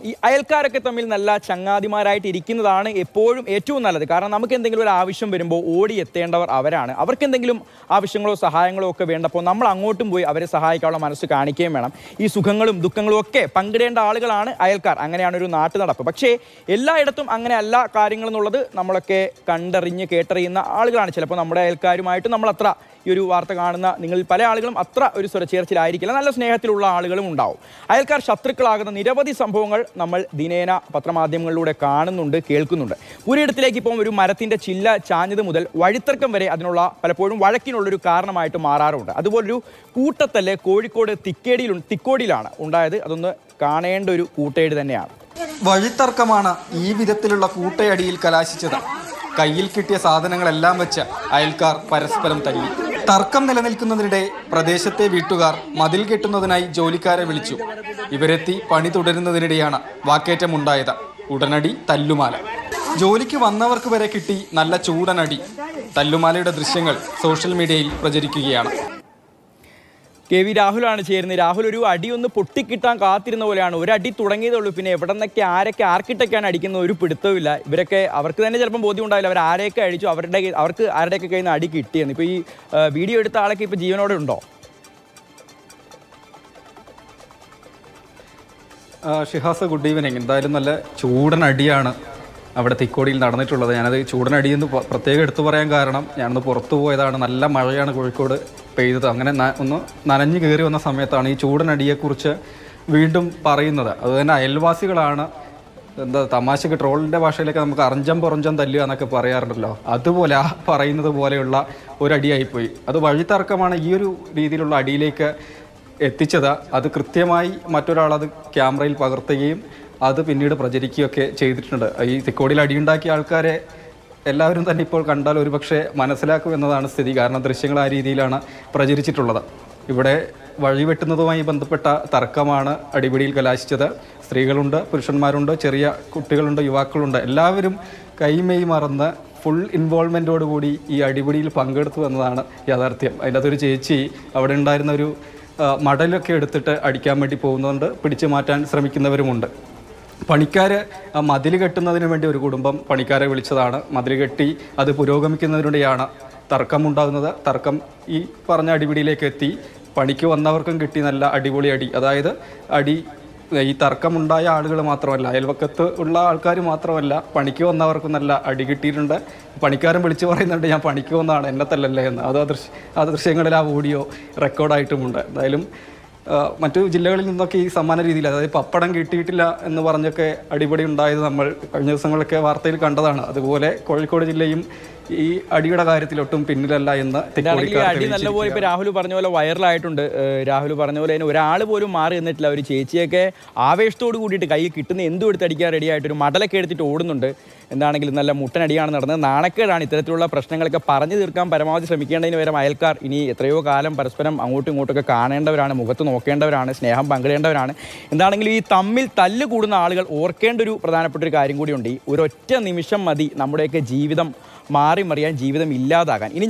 ഈ അയൽക്കാരൊക്കെ തമ്മിൽ നല്ല ചങ്ങാതിമാരായിട്ട് ഇരിക്കുന്നതാണ് എപ്പോഴും ഏറ്റവും നല്ലത് കാരണം നമുക്ക് എന്തെങ്കിലും ഒരു ആവശ്യം വരുമ്പോൾ ഓടി എത്തേണ്ടവർ അവരാണ് അവർക്ക് എന്തെങ്കിലും ആവശ്യങ്ങളോ സഹായങ്ങളോ ഒക്കെ വേണ്ടപ്പോൾ നമ്മൾ അങ്ങോട്ടും പോയി അവരെ സഹായിക്കാനുള്ള മനസ്സ് കാണിക്കുകയും വേണം ഈ സുഖങ്ങളും ദുഃഖങ്ങളും ഒക്കെ പങ്കിടേണ്ട ആളുകളാണ് അയൽക്കാർ അങ്ങനെയാണ് ഒരു നാട്ടു നടപ്പ് പക്ഷേ എല്ലായിടത്തും അങ്ങനെ അല്ല കാര്യങ്ങൾ എന്നുള്ളത് നമ്മളൊക്കെ കണ്ടറിഞ്ഞ് കേട്ടറിയുന്ന ആളുകളാണ് ചിലപ്പോൾ നമ്മുടെ അയൽക്കാരുമായിട്ട് നമ്മൾ അത്ര ഈ ഒരു വാർത്ത കാണുന്ന നിങ്ങളിൽ പല ആളുകളും അത്ര ഒരു സ്വരച്ചേർച്ചിലായിരിക്കില്ല നല്ല സ്നേഹത്തിലുള്ള ആളുകളും ഉണ്ടാവും അയൽക്കാർ ശത്രുക്കളാകുന്ന നിരവധി സംഭവങ്ങൾ നമ്മൾ ദിനേന പത്രമാധ്യമങ്ങളിലൂടെ കാണുന്നുണ്ട് കേൾക്കുന്നുണ്ട് പുരയിടത്തിലേക്ക് ഇപ്പോൾ ഒരു മരത്തിന്റെ ചില്ല ചാഞ്ഞത് മുതൽ വഴിത്തർക്കം വരെ അതിനുള്ള പലപ്പോഴും വഴക്കിനുള്ളൊരു കാരണമായിട്ട് മാറാറുണ്ട് അതുപോലൊരു കൂട്ടത്തല്ല് കോഴിക്കോട് തിക്കേടിയിൽ തിക്കോടിയിലാണ് ഉണ്ടായത് അതൊന്ന് കാണേണ്ട ഒരു കൂട്ടേട് തന്നെയാണ് വഴിത്തർക്കമാണ് ഈ വിധത്തിലുള്ള കൂട്ടയടിയിൽ കലാശിച്ചത് കയ്യിൽ കിട്ടിയ സാധനങ്ങളെല്ലാം വെച്ച് അയൽക്കാർ പരസ്പരം തല്ലി തർക്കം നിലനിൽക്കുന്നതിനിടെ പ്രദേശത്തെ വീട്ടുകാർ മതിൽ കെട്ടുന്നതിനായി ജോലിക്കാരെ വിളിച്ചു ഇവരെത്തി പണി തുടരുന്നതിനിടെയാണ് വാക്കേറ്റമുണ്ടായത് ഉടനടി തല്ലുമാല ജോലിക്ക് വന്നവർക്ക് വരെ കിട്ടി നല്ല ചൂടനടി തല്ലുമാലയുടെ ദൃശ്യങ്ങൾ സോഷ്യൽ മീഡിയയിൽ പ്രചരിക്കുകയാണ് കെ വി രാഹുലാണ് ചേരുന്നത് രാഹുൽ ഒരു അടി ഒന്ന് പൊട്ടിക്കിട്ടാൻ കാത്തിരുന്ന പോലെയാണ് ഒരു അടി തുടങ്ങിയതേ ഉള്ളൂ പിന്നെ എവിടെ നിന്നൊക്കെ ആരൊക്കെ ആർക്കിട്ടൊക്കെയാണ് അടിക്കുന്നത് ഒരു പിടുത്തവുമില്ല ഇവരൊക്കെ അവർക്ക് തന്നെ ചിലപ്പം ബോധ്യം ഉണ്ടാവില്ല അവർ ആരെയൊക്കെ അടിച്ചു അവരുടെ കയ്യിൽ- അവർക്ക് ആരുടെയൊക്കെ കയ്യിൽ നിന്ന് അടി കിട്ടിയെന്ന് ഇപ്പോൾ ഈ ആ, വീഡിയോ എടുത്ത ആളൊക്കെ ഇപ്പോൾ ജീവനോടെ ഉണ്ടോ ആ, ഷിഹാസ് ഗുഡ് ഈവനിങ് എന്തായാലും നല്ല ചൂടൻ അടിയാണ് അവിടെ തിക്കോടിയിൽ നടന്നിട്ടുള്ളത് ഞാനത് ചൂടൻ അടിയെന്ന് പ- പ്രത്യേകം എടുത്തു പറയാൻ കാരണം ഞാനൊന്ന് പുറത്തു പോയതാണ് നല്ല മഴയാണ് കോഴിക്കോട് പെയ്തത് അങ്ങനെ ന- ഒന്ന് നനഞ്ഞു കയറി വന്ന സമയത്താണ് ഈ ചൂടൻ അടിയെക്കുറിച്ച് വീണ്ടും പറയുന്നത് അത് തന്നെ അയൽവാസികളാണ് എന്താ തമാശക്ക് ട്രോളിൻ്റെ ഭാഷയിലൊക്കെ നമുക്ക് അറഞ്ചം പുറഞ്ചം തല്ലുക എന്നൊക്കെ പറയാറുണ്ടല്ലോ അതുപോലെ ആ പറയുന്നത് പോലെയുള്ള ഒരു അടിയായിപ്പോയി അത് വഴിത്തർക്കമാണ് ഈ ഒരു രീതിയിലുള്ള അടിയിലേക്ക് എത്തിച്ചത് അത് കൃത്യമായി മറ്റൊരാൾ അത് ക്യാമറയിൽ പകർത്തുകയും അത് പിന്നീട് പ്രചരിക്കുകയൊക്കെ ചെയ്തിട്ടുണ്ട് ഈ തിക്കോടിയിൽ അടിയുണ്ടാക്കിയ ആൾക്കാരെ എല്ലാവരും തന്നെ ഇപ്പോൾ കണ്ടാൽ ഒരുപക്ഷെ മനസ്സിലാക്കും എന്നതാണ് സ്ഥിതി കാരണം ദൃശ്യങ്ങൾ ആ രീതിയിലാണ് പ്രചരിച്ചിട്ടുള്ളത് ഇവിടെ വഴിവെട്ടുന്നതുമായി ബന്ധപ്പെട്ട തർക്കമാണ് അടിപിടിയിൽ കലാശിച്ചത് സ്ത്രീകളുണ്ട് പുരുഷന്മാരുണ്ട് ചെറിയ കുട്ടികളുണ്ട് യുവാക്കളുണ്ട് എല്ലാവരും കൈമെയ് മറന്ന് ഫുൾ ഇൻവോൾവ്മെൻറ്റോടുകൂടി ഈ അടിപിടിയിൽ പങ്കെടുത്തു എന്നതാണ് യാഥാർത്ഥ്യം അതിൻ്റെ അകത്തൊരു ചേച്ചി അവിടെ ഉണ്ടായിരുന്ന ഒരു ആ, മടലൊക്കെ എടുത്തിട്ട് അടിക്കാൻ വേണ്ടി പോകുന്നുണ്ട് പിടിച്ചു മാറ്റാൻ ശ്രമിക്കുന്നവരുമുണ്ട് പണിക്കാർ മതിൽ കെട്ടുന്നതിന് വേണ്ടി ഒരു കുടുംബം പണിക്കാരെ വിളിച്ചതാണ് മതിൽ കെട്ടി അത് പുരോഗമിക്കുന്നതിനിടെയാണ് തർക്കമുണ്ടാകുന്നത് തർക്കം ഈ പറഞ്ഞ അടിപിടിയിലേക്ക് എത്തി പണിക്ക് വന്നവർക്കും കിട്ടി നല്ല അടിപൊളി അടി അതായത് അടി ഈ തർക്കമുണ്ടായ ആളുകൾ മാത്രമല്ല അയൽവക്കത്ത് ഉള്ള ആൾക്കാർ മാത്രമല്ല പണിക്ക് വന്നവർക്കും നല്ല അടി കിട്ടിയിട്ടുണ്ട് പണിക്കാരൻ വിളിച്ചു പറയുന്നുണ്ട് ഞാൻ പണിക്ക് വന്നതാണ് എന്നെ തല്ലല്ലേ എന്ന് അത് ആ ദൃശ്യ ആ ദൃശ്യങ്ങളിൽ ആ ഓഡിയോ റെക്കോർഡായിട്ടുമുണ്ട് എന്തായാലും ആ, മറ്റു ജില്ലകളിൽ നിന്നൊക്കെ ഈ സമാന രീതിയിൽ അതായത് പപ്പടം കിട്ടിയിട്ടില്ല എന്ന് പറഞ്ഞൊക്കെ അടിപൊളി ഉണ്ടായത് നമ്മൾ കഴിഞ്ഞ ദിവസങ്ങളൊക്കെ വാർത്തയിൽ കണ്ടതാണ് അതുപോലെ കോഴിക്കോട് ജില്ലയും ഈ അടിയുടെ കാര്യത്തിൽ ഒട്ടും പിന്നിലല്ല എന്ന് ഇതാണെങ്കിൽ ഈ തെക്കോടിക്കാർ അടി നല്ലപോലെ ഇപ്പൊ രാഹുൽ പറഞ്ഞ പോലെ വൈറലായിട്ടുണ്ട് ഏഹ് രാഹുൽ പറഞ്ഞ പോലെ തന്നെ ഒരാൾ പോലും മാറി നിന്നിട്ടില്ല ഒരു ചേച്ചിയൊക്കെ ആവേശത്തോട് കൂടിയിട്ട് കൈ കിട്ടുന്ന എന്തും എടുത്തടിക്കാൻ റെഡി ആയിട്ട് ഒരു മടലൊക്കെ എടുത്തിട്ട് ഓടുന്നുണ്ട് എന്താണെങ്കിലും നല്ല മുട്ടനടിയാണ് നടന്നത് നാണക്കേടാണ് ഇത്തരത്തിലുള്ള പ്രശ്നങ്ങളൊക്കെ പറഞ്ഞു തീർക്കാൻ പരമാവധി ശ്രമിക്കേണ്ടതിന് പകരം അയൽക്കാർ ഇനി എത്രയോ കാലം പരസ്പരം അങ്ങോട്ടും ഇങ്ങോട്ടൊക്കെ കാണേണ്ടവരാണ് മുഖത്ത് നോക്കേണ്ടവരാണ് സ്നേഹം പങ്കിടേണ്ടവരാണ് എന്താണെങ്കിലും ഈ തമ്മിൽ തല്ല് കൂടുന്ന ആളുകൾ ഓർക്കേണ്ട ഒരു പ്രധാനപ്പെട്ട ഒരു കാര്യം കൂടിയുണ്ട് ഈ ഒരൊറ്റ നിമിഷം മതി നമ്മുടെയൊക്കെ ജീവിതം മാറി മറിയാൻ ജീവിതം ഇല്ലാതാകാൻ ഇനി